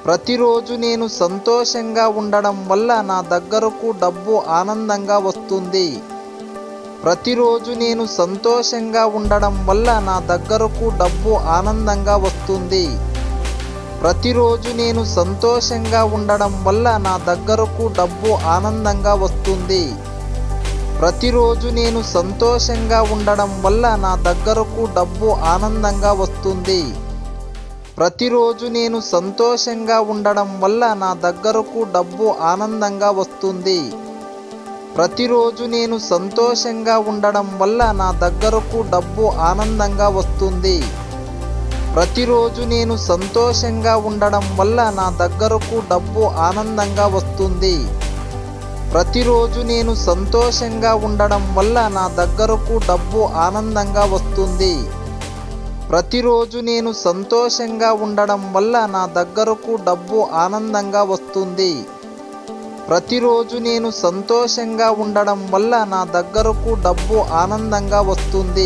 ప్రతిరోజు నేను సంతోషంగా ఉండడం వల్ల నా దగ్గరకు డబ్బు ఆనందంగా వస్తుంది ప్రతిరోజు నేను సంతోషంగా ఉండడం వల్ల నా దగ్గరకు డబ్బు ఆనందంగా వస్తుంది ప్రతిరోజు నేను సంతోషంగా ఉండడం వల్ల నా దగ్గరకు డబ్బు ఆనందంగా వస్తుంది ప్రతిరోజు నేను సంతోషంగా ఉండడం వల్ల నా దగ్గరకు డబ్బు ఆనందంగా వస్తుంది ప్రతిరోజు నేను సంతోషంగా ఉండడం వల్ల నా దగ్గరకు డబ్బు ఆనందంగా వస్తుంది ప్రతిరోజు నేను సంతోషంగా ఉండడం వల్ల నా దగ్గరకు డబ్బు ఆనందంగా వస్తుంది ప్రతిరోజు నేను సంతోషంగా ఉండడం వల్ల నా దగ్గరకు డబ్బు ఆనందంగా వస్తుంది ప్రతిరోజు నేను సంతోషంగా ఉండడం వల్ల నా దగ్గరకు డబ్బు ఆనందంగా వస్తుంది ప్రతిరోజు నేను సంతోషంగా ఉండడం వల్ల నా దగ్గరకు డబ్బు ఆనందంగా వస్తుంది ప్రతిరోజు నేను సంతోషంగా ఉండడం వల్ల నా దగ్గరకు డబ్బు ఆనందంగా వస్తుంది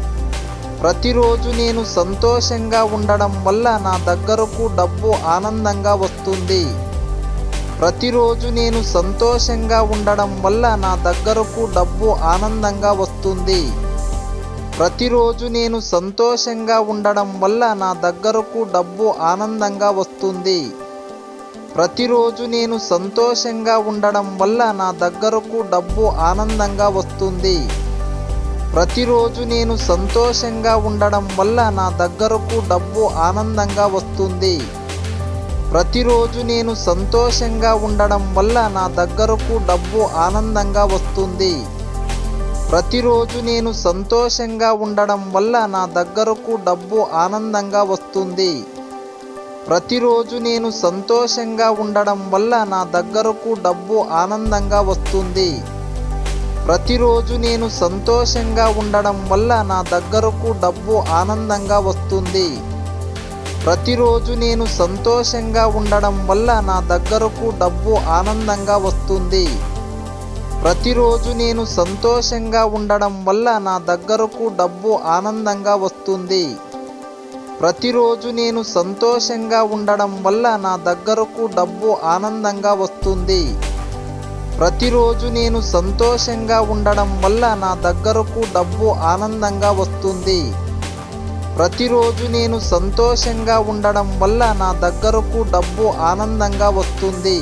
ప్రతిరోజు నేను సంతోషంగా ఉండడం వల్ల నా దగ్గరకు డబ్బు ఆనందంగా వస్తుంది ప్రతిరోజు నేను సంతోషంగా ఉండడం వల్ల నా దగ్గరకు డబ్బు ఆనందంగా వస్తుంది ప్రతిరోజు నేను సంతోషంగా ఉండడం వల్ల నా దగ్గరకు డబ్బు ఆనందంగా వస్తుంది ప్రతిరోజు నేను సంతోషంగా ఉండడం వల్ల నా దగ్గరకు డబ్బు ఆనందంగా వస్తుంది ప్రతిరోజు నేను సంతోషంగా ఉండడం వల్ల నా దగ్గరకు డబ్బు ఆనందంగా వస్తుంది ప్రతిరోజు నేను సంతోషంగా ఉండడం వల్ల నా దగ్గరకు డబ్బు ఆనందంగా వస్తుంది ప్రతిరోజు నేను సంతోషంగా ఉండడం వల్ల నా దగ్గరకు డబ్బు ఆనందంగా వస్తుంది ప్రతిరోజు నేను సంతోషంగా ఉండడం వల్ల నా దగ్గరకు డబ్బు ఆనందంగా వస్తుంది ప్రతిరోజు నేను సంతోషంగా ఉండడం వల్ల నా దగ్గరకు డబ్బు ఆనందంగా వస్తుంది ప్రతిరోజు నేను సంతోషంగా ఉండడం వల్ల నా దగ్గరకు డబ్బు ఆనందంగా వస్తుంది ప్రతిరోజు నేను సంతోషంగా ఉండడం వల్ల నా దగ్గరకు డబ్బు ఆనందంగా వస్తుంది ప్రతిరోజు నేను సంతోషంగా ఉండడం వల్ల నా దగ్గరకు డబ్బు ఆనందంగా వస్తుంది ప్రతిరోజు నేను సంతోషంగా ఉండడం వల్ల నా దగ్గరకు డబ్బు ఆనందంగా వస్తుంది ప్రతిరోజు నేను సంతోషంగా ఉండడం వల్ల నా దగ్గరకు డబ్బు ఆనందంగా వస్తుంది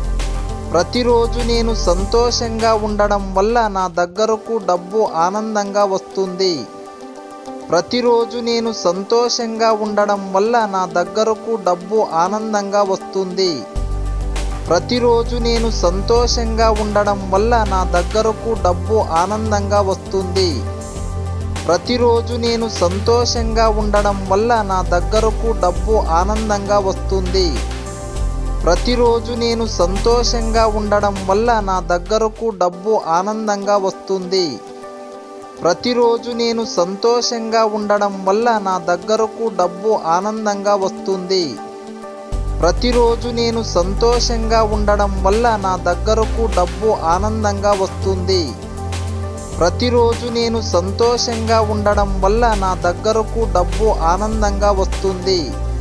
ప్రతిరోజు నేను సంతోషంగా ఉండడం వల్ల నా దగ్గరకు డబ్బు ఆనందంగా వస్తుంది ప్రతిరోజు నేను సంతోషంగా ఉండడం వల్ల నా దగ్గరకు డబ్బు ఆనందంగా వస్తుంది ప్రతిరోజు నేను సంతోషంగా ఉండడం వల్ల నా దగ్గరకు డబ్బు ఆనందంగా వస్తుంది ప్రతిరోజు నేను సంతోషంగా ఉండడం వల్ల నా దగ్గరకు డబ్బు ఆనందంగా వస్తుంది ప్రతిరోజు నేను సంతోషంగా ఉండడం వల్ల నా దగ్గరకు డబ్బు ఆనందంగా వస్తుంది ప్రతిరోజు నేను సంతోషంగా ఉండడం వల్ల నా దగ్గరకు డబ్బు ఆనందంగా వస్తుంది ప్రతిరోజు నేను సంతోషంగా ఉండడం వల్ల నా దగ్గరకు డబ్బు ఆనందంగా వస్తుంది ప్రతిరోజు నేను సంతోషంగా ఉండడం వల్ల నా దగ్గరకు డబ్బు ఆనందంగా వస్తుంది ప్రతిరోజు నేను సంతోషంగా ఉండడం వల్ల నా దగ్గరకు డబ్బు ఆనందంగా వస్తుంది ప్రతిరోజు నేను సంతోషంగా ఉండడం వల్ల నా దగ్గరకు డబ్బు ఆనందంగా వస్తుంది ప్రతిరోజు నేను సంతోషంగా ఉండడం వల్ల నా దగ్గరకు డబ్బు ఆనందంగా వస్తుంది ప్రతిరోజు నేను సంతోషంగా ఉండడం వల్ల నా దగ్గరకు డబ్బు ఆనందంగా వస్తుంది